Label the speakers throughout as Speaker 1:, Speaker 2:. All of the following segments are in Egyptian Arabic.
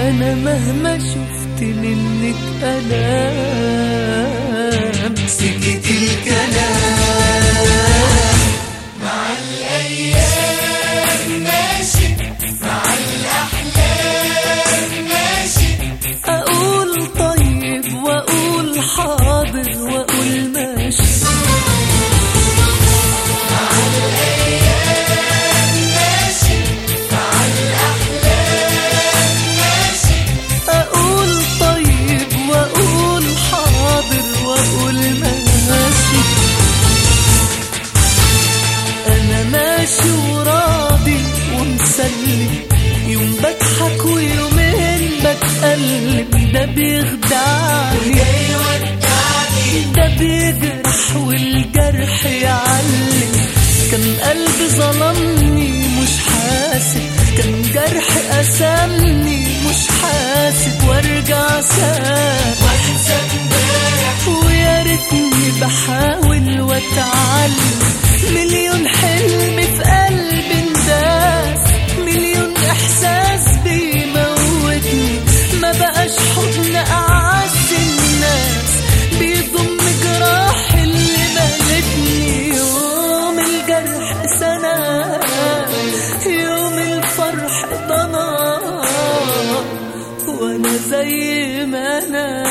Speaker 1: انا مهما شفت منك الام
Speaker 2: سكت الكلام مع الأيام ماشي مع الأحلام ماشي
Speaker 1: اقول طيب واقول حاضر واقول ماشي
Speaker 2: ماشي مع الأحلام ماشي
Speaker 1: اقول طيب واقول حاضر واقول ماشي انا ماشي وراضي ومسلم يوم بضحك ويومين بتألم ده بيخدعني
Speaker 2: جاي ودعني
Speaker 1: ده بيجرح والجرح يعلم كان قلبي ظلمني مش حاسب كان جرح قسمني مش حاسب وارجع ساب
Speaker 2: وانسى امبارح
Speaker 1: ويا ريتني بحاول واتعلم مليون حلم في قلبي انداس مليون احساس بيموتني ما بقاش حضن اعز الناس بيضم جراح اللي مالتني يوم الجرح سنة يوم الفرح ضنا وانا زي ما انا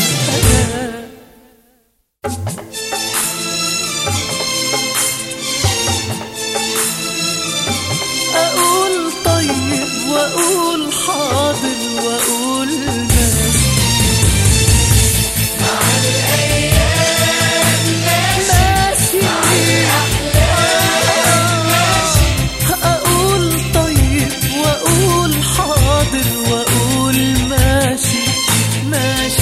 Speaker 1: اقول طيب واقول حاضر واقول ماشي
Speaker 2: مع الأيام ماشي
Speaker 1: ماشي اقول طيب واقول حاضر واقول ماشي ماشي